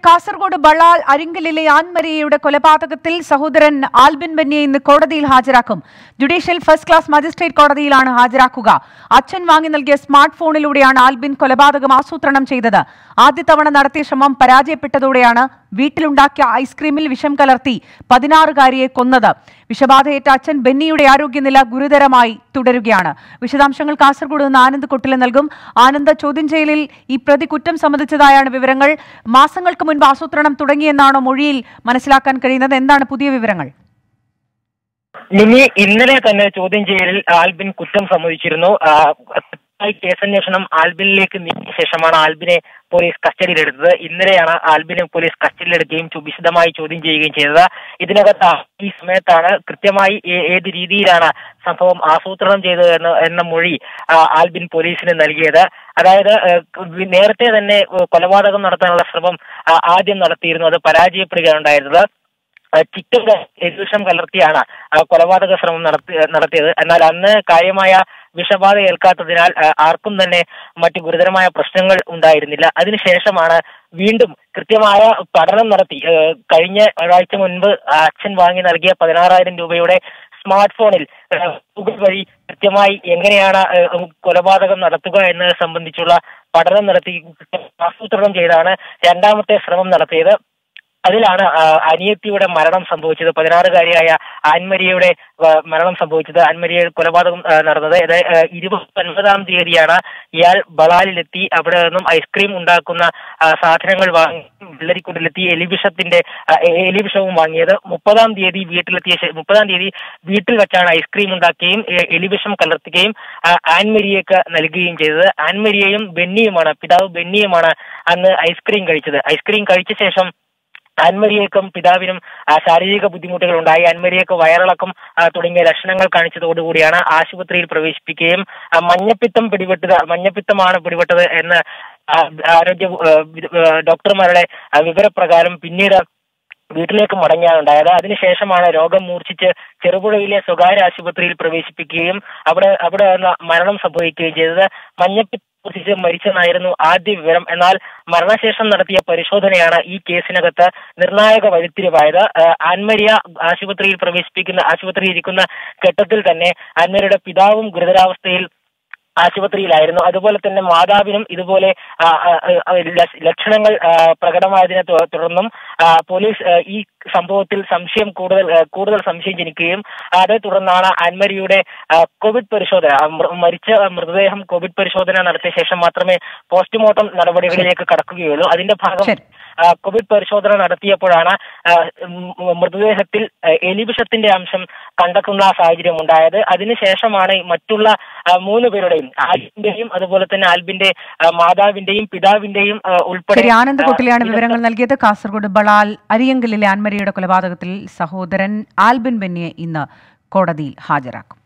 കാസർഗോഡ് ബളാൽ അരിങ്കലിലെ ആൻമരിയയുടെ കൊലപാതകത്തിൽ സഹോദരൻ ആൽബിൻ ബെന്നിയെ ഇന്ന് കോടതിയിൽ ഹാജരാക്കും ജുഡീഷ്യൽ ഫസ്റ്റ് ക്ലാസ് മജിസ്ട്രേറ്റ് കോടതിയിലാണ് ഹാജരാക്കുക അച്ഛൻ വാങ്ങി നൽകിയ സ്മാർട്ട് ഫോണിലൂടെയാണ് ആൽബിൻ കൊലപാതകം ആസൂത്രണം ചെയ്തത് ആദ്യ തവണ നടത്തിയ ശ്രമം പരാജയപ്പെട്ടതോടെയാണ് വീട്ടിലുണ്ടാക്കിയ ഐസ്ക്രീമിൽ വിഷം കലർത്തി പതിനാറുകാരിയെ കൊന്നത് വിഷബാധയേറ്റ അച്ഛൻ ബെന്നിയുടെ ആരോഗ്യനില ഗുരുതരമായി തുടരുകയാണ് വിശദാംശങ്ങൾ കാസർഗോഡ് നിന്ന് ആനന്ദ് കൊട്ടില നൽകും ആനന്ദ് ചോദ്യം ചെയ്യലിൽ ഈ പ്രതി കുറ്റം സമ്മതിച്ചതായാണ് വിവരങ്ങൾ മാസങ്ങൾക്ക് മുൻപ് ആസൂത്രണം തുടങ്ങിയെന്നാണോ മൊഴിയിൽ മനസ്സിലാക്കാൻ കഴിയുന്നത് എന്താണ് പുതിയ വിവരങ്ങൾ നിമി ഇന്നലെ തന്നെ ചോദ്യം ചെയ്യലിൽ ആൽബിൻ കുറ്റം സമ്മതിച്ചിരുന്നു ആ, കൃത്യമായി കേസന്വേഷണം ആൽബിനിലേക്ക് നീക്കിയ ശേഷമാണ് ആൽബിനെ പോലീസ് കസ്റ്റഡിയിലെടുത്തത് ഇന്നലെയാണ് ആൽബിനെ പോലീസ് കസ്റ്റഡിയിലെടുക്കുകയും ചു- വിശദമായി ചോദ്യം ചെയ്യുകയും ചെയ്തത് ഇതിനകത്ത് ആ- ഈ സമയത്താണ് കൃത്യമായി ഏ- ഏത് രീതിയിലാണ് സംഭവം ആസൂത്രണം ചെയ്തത് എന്ന് എന്ന മൊഴി ആ, ആൽബിൻ പോലീസിന് നൽകിയത് അതായത് ഏ, ക- നേരത്തെ തന്നെ ഏ, കൊലപാതകം നടത്താനുള്ള ശ്രമം ആ, ആദ്യം നടത്തിയിരുന്നു അത് പരാജയപ്പെടുകയാണുണ്ടായിരുന്നത് ചിക്കന്റെ എരുവിഷം കലർത്തിയാണ് ആ കൊലപാതക ശ്രമം നടത്തി നടത്തിയത് എന്നാൽ അന്ന് കാര്യമായ വിഷബാധ ഏൽക്കാത്തതിനാൽ ആ, ആർക്കും തന്നെ മറ്റു ഗുരുതരമായ പ്രശ്നങ്ങൾ ഉണ്ടായിരുന്നില്ല അതിനുശേഷമാണ് വീണ്ടും കൃത്യമായ പഠനം നടത്തി ആ, കഴിഞ്ഞ ഒരാഴ്ച മുൻപ് ആ അച്ഛൻ വാങ്ങി നൽകിയ പതിനാറായിരം രൂപയുടെ സ്മാർട്ട് ഫോണിൽ ആ, ഗൂഗിൾ വഴി കൃത്യമായി എങ്ങനെയാണ് ആ, കൊലപാതകം നടത്തുക എന്നത് സംബന്ധിച്ചുള്ള പഠനം നടത്തി ആസൂത്രണം ചെയ്താണ് രണ്ടാമത്തെ ശ്രമം നടത്തിയത് അതിലാണ് ആ, അനിയത്തിയുടെ മരണം സംഭവിച്ചത് പതിനാറുകാരിയായ ആൻമരിയയുടെ ആ, മരണം സംഭവിച്ചത് ആൻമരിയ കൊലപാതകം ആ, നടന്നത് ഇത് ആ, ഇരുപത്തൊൻപതാം തീയതിയാണ് ഇയാൾ ബളാലിലെത്തി അവിടെ നിന്നും ഐസ്ക്രീം ഉണ്ടാക്കുന്ന ആ, സാധനങ്ങൾ വാങ്ങി വെള്ളരിക്കുണ്ടിലെത്തി എലിവിഷത്തിന്റെ ആ, എ- എലിവിഷവും വാങ്ങിയത് മുപ്പതാം തീയതി വീട്ടിലെത്തിയ ശേ- മുപ്പതാം തീയതി വീട്ടിൽ വെച്ചാണ് ഐസ്ക്രീം ഉണ്ടാക്കുകയും എ- എലിവിഷം കലർത്തുകയും ആ, ആൻമരിയക്ക് നൽകുകയും ചെയ്തത് ആൻമരിയയും ബെന്നിയുമാണ് പിതാവ് ബെന്നിയുമാണ് അന്ന് ഐസ്ക്രീം കഴിച്ചത് ഐസ്ക്രീം കഴിച്ച ശേഷം അൻമരിയേക്കും പിതാവിനും ആ, ശാരീരിക ബുദ്ധിമുട്ടുകൾ ഉണ്ടായി അൻമരിയേക്ക് വയറിളക്കം ആ, തുടങ്ങിയ ലക്ഷണങ്ങൾ കാണിച്ചതോടുകൂടിയാണ് ആശുപത്രിയിൽ പ്രവേശിപ്പിക്കുകയും ആ, മഞ്ഞപ്പിത്തം പിടിപെട്ടത് മഞ്ഞപ്പിത്തമാണ് പിടിപെട്ടത് എന്ന് ആ, ആരോഗ്യ ആ, വി- ആ, ഡോക്ടർമാരുടെ ആ, വിവരപ്രകാരം പിന്നീട് വീട്ടിലേക്ക് മടങ്ങിയാണ് ഉണ്ടായത് അതിനുശേഷമാണ് രോഗം മൂർച്ഛിച്ച് ചെറുപുഴയിലെ സ്വകാര്യ ആശുപത്രിയിൽ പ്രവേശിപ്പിക്കുകയും അവിടെ അവിടെ നിന്ന് മരണം സംഭവിക്കുകയും ചെയ്തത് മഞ്ഞപ്പിത്തം മൂർച്ഛിച്ച് മരിച്ചെന്നായിരുന്നു ആദ്യ വിവരം എന്നാൽ മരണശേഷം നടത്തിയ പരിശോധനയാണ് ഈ കേസിനകത്ത് നിർണായക വഴിത്തിരിവായത് ആ, ആൻമരിയ ആശുപത്രിയിൽ പ്രവേശിപ്പിക്കുന്ന ആശുപത്രിയിൽ ഇരിക്കുന്ന ഘട്ടത്തിൽ തന്നെ ആൻമരിയുടെ പിതാവും ഗുരുതരാവസ്ഥയിൽ ആശുപത്രിയിലായിരുന്നു അതുപോലെ തന്നെ മാതാവിനും ഇതുപോലെ ആ, ആ, ആ, ലക്ഷ- ലക്ഷണങ്ങൾ ആ, പ്രകടമായതിനെ തു- തുടർന്നും ആ, പോലീസ് ആ, ഈ സംഭവത്തിൽ സംശയം കൂടുതൽ ആ, കൂടുതൽ സംശയം ജനിക്കുകയും അതേ തുടർന്നാണ് അൻമരിയുടെ ആ, കോവിഡ് പരിശോധന ആ, മൃ- മരിച്ച മൃതദേഹം കോവിഡ് പരിശോധന നടത്തിയ ശേഷം മാത്രമേ പോസ്റ്റ്മോർട്ടം നടപടികളിലേക്ക് കടക്കുകയുള്ളൂ അതിന്റെ ഭാഗം ശരി ആ, കോവിഡ് പരിശോധന നടത്തിയപ്പോഴാണ് ആ, ഉം, മൃതദേഹത്തിൽ ആ, എലിവിഷത്തിന്റെ അംശം കണ്ടെത്തുന്ന സാഹചര്യം ഉണ്ടായത് അതിനുശേഷമാണ് മറ്റുള്ള ആ, മൂന്ന് പേരുടെയും ആൽബിന്റെയും അതുപോലെ തന്നെ ആൽബിന്റെ ആ, മാതാവിന്റെയും പിതാവിന്റെയും ആ, ഉൾപ്പെടെ ശരി ആനന്ദ് ആ, കൊട്ടിലാണ് ഇതൊക്കെ വിവരങ്ങൾ നൽകിയത് കാസർഗോഡ് ബളാൽ അരിയങ്കലിലെ ആൻമരിയുടെ കൊലപാതകത്തിൽ സഹോദരൻ ആൽബിൻ ബെന്നിയെ ഇന്ന് കോടതിയിൽ ഹാജരാക്കും